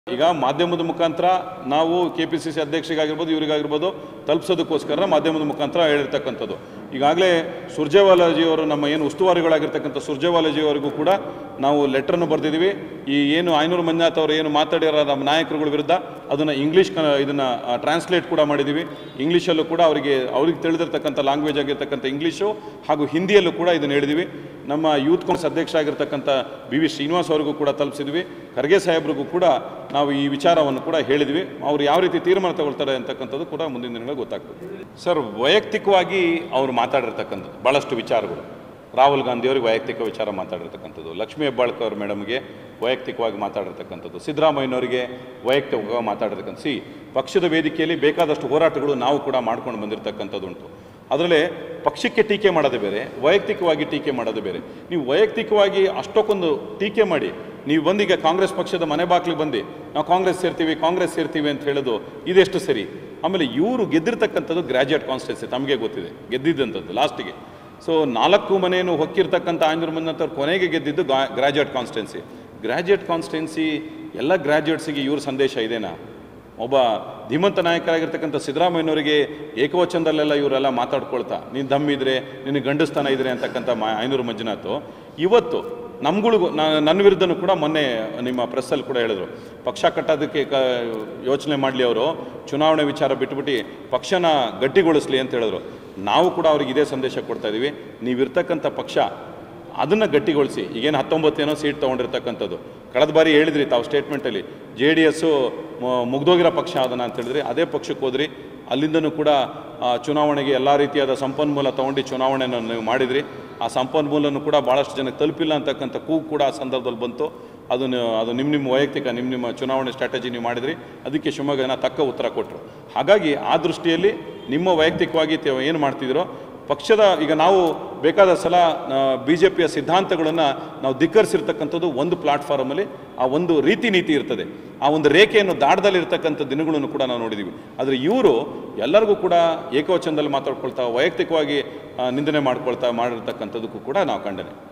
ಈಗ ಮಾಧ್ಯಮದ ಮುಖಾಂತರ ನಾವು ಕೆ ಪಿ ಸಿ ಸಿ ಅಧ್ಯಕ್ಷರಿಗಾಗಿರ್ಬೋದು ಇವರಿಗಾಗಿರ್ಬೋದು ತಲುಪಿಸೋದಕ್ಕೋಸ್ಕರ ಮಾಧ್ಯಮದ ಮುಖಾಂತರ ಹೇಳಿರ್ತಕ್ಕಂಥದ್ದು ಈಗಾಗಲೇ ಸುರ್ಜೇವಾಲಾಜಿಯವರು ನಮ್ಮ ಏನು ಉಸ್ತುವಾರಿಗಳಾಗಿರ್ತಕ್ಕಂಥ ಸುರ್ಜೇವಾಲಾಜಿಯವರಿಗೂ ಕೂಡ ನಾವು ಲೆಟ್ರನ್ನು ಬರೆದಿದ್ದೀವಿ ಈ ಏನು ಐನೂರು ಮಂಜುನಾಥ್ ಅವರು ಏನು ಮಾತಾಡಿರೋ ನಮ್ಮ ನಾಯಕರುಗಳ ವಿರುದ್ಧ ಅದನ್ನು ಇಂಗ್ಲೀಷ್ ಕ ಇದನ್ನು ಟ್ರಾನ್ಸ್ಲೇಟ್ ಕೂಡ ಮಾಡಿದ್ದೀವಿ ಇಂಗ್ಲೀಷಲ್ಲೂ ಕೂಡ ಅವರಿಗೆ ಅವ್ರಿಗೆ ತಿಳಿದಿರ್ತಕ್ಕಂಥ ಲ್ಯಾಂಗ್ವೇಜ್ ಆಗಿರ್ತಕ್ಕಂಥ ಇಂಗ್ಲೀಷು ಹಾಗೂ ಹಿಂದಿಯಲ್ಲೂ ಕೂಡ ಇದನ್ನು ಹೇಳಿದ್ದೀವಿ ನಮ್ಮ ಯೂತ್ ಕಾಂಗ್ರೆಸ್ ಅಧ್ಯಕ್ಷ ಆಗಿರ್ತಕ್ಕಂಥ ಬಿ ವಿ ಶ್ರೀನಿವಾಸ್ ಅವರಿಗೂ ಕೂಡ ತಲುಪಿಸಿದ್ವಿ ಖರ್ಗೆ ಸಾಹೇಬ್ರಿಗೂ ಕೂಡ ನಾವು ಈ ವಿಚಾರವನ್ನು ಕೂಡ ಹೇಳಿದ್ವಿ ಅವರು ಯಾವ ರೀತಿ ತೀರ್ಮಾನ ತಗೊಳ್ತಾರೆ ಅಂತಕ್ಕಂಥದ್ದು ಕೂಡ ಮುಂದಿನ ದಿನಗಳಲ್ಲಿ ಗೊತ್ತಾಗ್ತದೆ ಸರ್ ವೈಯಕ್ತಿಕವಾಗಿ ಅವರು ಮಾತಾಡಿರ್ತಕ್ಕಂಥದ್ದು ಭಾಳಷ್ಟು ವಿಚಾರಗಳು ರಾಹುಲ್ ಗಾಂಧಿ ಅವರಿಗೆ ವೈಯಕ್ತಿಕ ವಿಚಾರ ಮಾತಾಡಿರ್ತಕ್ಕಂಥದ್ದು ಲಕ್ಷ್ಮೀ ಹೆಬ್ಬಾಳ್ಕರ್ ಅವ್ರ ಮೇಡಮ್ಗೆ ವೈಯಕ್ತಿಕವಾಗಿ ಮಾತಾಡಿರ್ತಕ್ಕಂಥದ್ದು ಸಿದ್ದರಾಮಯ್ಯನವರಿಗೆ ವೈಯಕ್ತಿಕವಾಗಿ ಮಾತಾಡಿರ್ತಕ್ಕಂಥ ಸಿ ಪಕ್ಷದ ವೇದಿಕೆಯಲ್ಲಿ ಬೇಕಾದಷ್ಟು ಹೋರಾಟಗಳು ನಾವು ಕೂಡ ಮಾಡ್ಕೊಂಡು ಬಂದಿರತಕ್ಕಂಥದ್ದು ಉಂಟು ಅದರಲ್ಲೇ ಪಕ್ಷಕ್ಕೆ ಟೀಕೆ ಮಾಡೋದು ಬೇರೆ ವೈಯಕ್ತಿಕವಾಗಿ ಟೀಕೆ ಮಾಡೋದು ಬೇರೆ ನೀವು ವೈಯಕ್ತಿಕವಾಗಿ ಅಷ್ಟಕ್ಕೊಂದು ಟೀಕೆ ಮಾಡಿ ನೀವು ಬಂದೀಗ ಕಾಂಗ್ರೆಸ್ ಪಕ್ಷದ ಮನೆ ಬಾಗಿಲಿಗೆ ಬಂದು ನಾವು ಕಾಂಗ್ರೆಸ್ ಸೇರ್ತೀವಿ ಕಾಂಗ್ರೆಸ್ ಸೇರ್ತೀವಿ ಅಂತ ಹೇಳೋದು ಇದೆಷ್ಟು ಸರಿ ಆಮೇಲೆ ಇವರು ಗೆದ್ದಿರ್ತಕ್ಕಂಥದ್ದು ಗ್ರ್ಯಾಜುಯೇಟ್ ಕಾನ್ಸ್ಟಿಟ್ಯೂನ್ಸಿ ತಮಗೆ ಗೊತ್ತಿದೆ ಗೆದ್ದಿದ್ದಂಥದ್ದು ಲಾಸ್ಟಿಗೆ ಸೊ ನಾಲ್ಕು ಮನೆಯನ್ನು ಹೊಕ್ಕಿರ್ತಕ್ಕಂಥ ಆಂಜೂರು ಮಂಜಂತವ್ರು ಕೊನೆಗೆ ಗೆದ್ದಿದ್ದು ಗ್ರಾಜುಯೇಟ್ ಕಾನ್ಸ್ಟಿಟ್ಯೂನ್ಸಿ ಗ್ರಾಜುಯೇಟ್ ಕಾನ್ಸ್ಟಿಟ್ಯೂನ್ಸಿ ಎಲ್ಲ ಗ್ರಾಜುಯೇಟ್ಸಿಗೆ ಇವ್ರ ಸಂದೇಶ ಇದೇನಾ ಒಬ್ಬ ಧೀಮಂತ ನಾಯಕರಾಗಿರ್ತಕ್ಕಂಥ ಸಿದ್ದರಾಮಯ್ಯನವರಿಗೆ ಏಕವಚನದಲ್ಲೆಲ್ಲ ಇವರೆಲ್ಲ ಮಾತಾಡ್ಕೊಳ್ತಾ ನೀನು ದಮ್ಮಿದ್ರೆ ನಿನಗೆ ಗಂಡಸ್ತಾನ ಇದ್ರೆ ಅಂತಕ್ಕಂಥ ಮಾ ಐನೂರು ಮಂಜುನಾಥ್ ಇವತ್ತು ನಮ್ಗಳಿಗೂ ನನ್ನ ವಿರುದ್ಧನೂ ಕೂಡ ಮೊನ್ನೆ ನಿಮ್ಮ ಪ್ರೆಸ್ಸಲ್ಲಿ ಕೂಡ ಹೇಳಿದ್ರು ಪಕ್ಷ ಕಟ್ಟೋದಕ್ಕೆ ಕ ಯೋಚನೆ ಮಾಡಲಿ ಅವರು ಚುನಾವಣೆ ವಿಚಾರ ಬಿಟ್ಬಿಟ್ಟು ಪಕ್ಷನ ಗಟ್ಟಿಗೊಳಿಸ್ಲಿ ಅಂತ ಹೇಳಿದ್ರು ನಾವು ಕೂಡ ಅವ್ರಿಗೆ ಇದೇ ಸಂದೇಶ ಕೊಡ್ತಾ ಇದ್ದೀವಿ ನೀವಿರ್ತಕ್ಕಂಥ ಪಕ್ಷ ಅದನ್ನು ಗಟ್ಟಿಗೊಳಿಸಿ ಈಗೇನು ಹತ್ತೊಂಬತ್ತೇನೋ ಸೀಟ್ ತೊಗೊಂಡಿರ್ತಕ್ಕಂಥದ್ದು ಕಳೆದ ಬಾರಿ ಹೇಳಿದ್ರಿ ತಾವು ಸ್ಟೇಟ್ಮೆಂಟಲ್ಲಿ ಜೆ ಡಿ ಎಸ್ಸು ಮುಗ್ದೋಗಿರೋ ಪಕ್ಷ ಅದನ್ನು ಅಂತ ಹೇಳಿದ್ರಿ ಅದೇ ಪಕ್ಷಕ್ಕೆ ಹೋದ್ರಿ ಅಲ್ಲಿಂದನೂ ಕೂಡ ಆ, ಚುನಾವಣೆಗೆ ಎಲ್ಲ ರೀತಿಯಾದ ಸಂಪನ್ಮೂಲ ತೊಗೊಂಡು ಚುನಾವಣೆಯನ್ನು ನೀವು ಮಾಡಿದ್ರಿ ಆ ಸಂಪನ್ಮೂಲನೂ ಕೂಡ ಭಾಳಷ್ಟು ಜನಕ್ಕೆ ತಲುಪಿಲ್ಲ ಅಂತಕ್ಕಂಥ ಕೂಗು ಕೂಡ ಆ ಸಂದರ್ಭದಲ್ಲಿ ಬಂತು ಅದನ್ನು ಅದು ನಿಮ್ಮ ನಿಮ್ಮ ವೈಯಕ್ತಿಕ ನಿಮ್ಮ ನಿಮ್ಮ ಚುನಾವಣೆ ಸ್ಟ್ರಾಟಜಿ ನೀವು ಮಾಡಿದ್ರಿ ಅದಕ್ಕೆ ಶಿವಮೊಗ್ಗ ಜನ ತಕ್ಕ ಉತ್ತರ ಕೊಟ್ಟರು ಹಾಗಾಗಿ ಆ ದೃಷ್ಟಿಯಲ್ಲಿ ನಿಮ್ಮ ವೈಯಕ್ತಿಕವಾಗಿ ತೆ- ಏನು ಮಾಡ್ತಿದ್ದೀರೋ ಪಕ್ಷದ ಈಗ ನಾವು ಬೇಕಾದ ಸಲ ಬಿ ಜೆ ಪಿಯ ಸಿದ್ಧಾಂತಗಳನ್ನು ನಾವು ಧಿಕ್ಕರಿಸಿರ್ತಕ್ಕಂಥದ್ದು ಒಂದು ಪ್ಲಾಟ್ಫಾರ್ಮಲ್ಲಿ ಆ ಒಂದು ರೀತಿ ನೀತಿ ಇರ್ತದೆ ಆ ಒಂದು ರೇಖೆಯನ್ನು ದಾಟದಲ್ಲಿರ್ತಕ್ಕಂಥ ದಿನಗಳನ್ನು ಕೂಡ ನಾವು ನೋಡಿದ್ದೀವಿ ಆದರೆ ಇವರು ಎಲ್ಲರಿಗೂ ಕೂಡ ಏಕವಚನದಲ್ಲಿ ಮಾತಾಡ್ಕೊಳ್ತಾ ವೈಯಕ್ತಿಕವಾಗಿ ಆ, ನಿಂದನೆ ಮಾಡ್ಕೊಳ್ತಾ ಮಾಡಿರ್ತಕ್ಕಂಥದ್ದಕ್ಕೂ ಕೂಡ ನಾವು ಖಂಡನೆ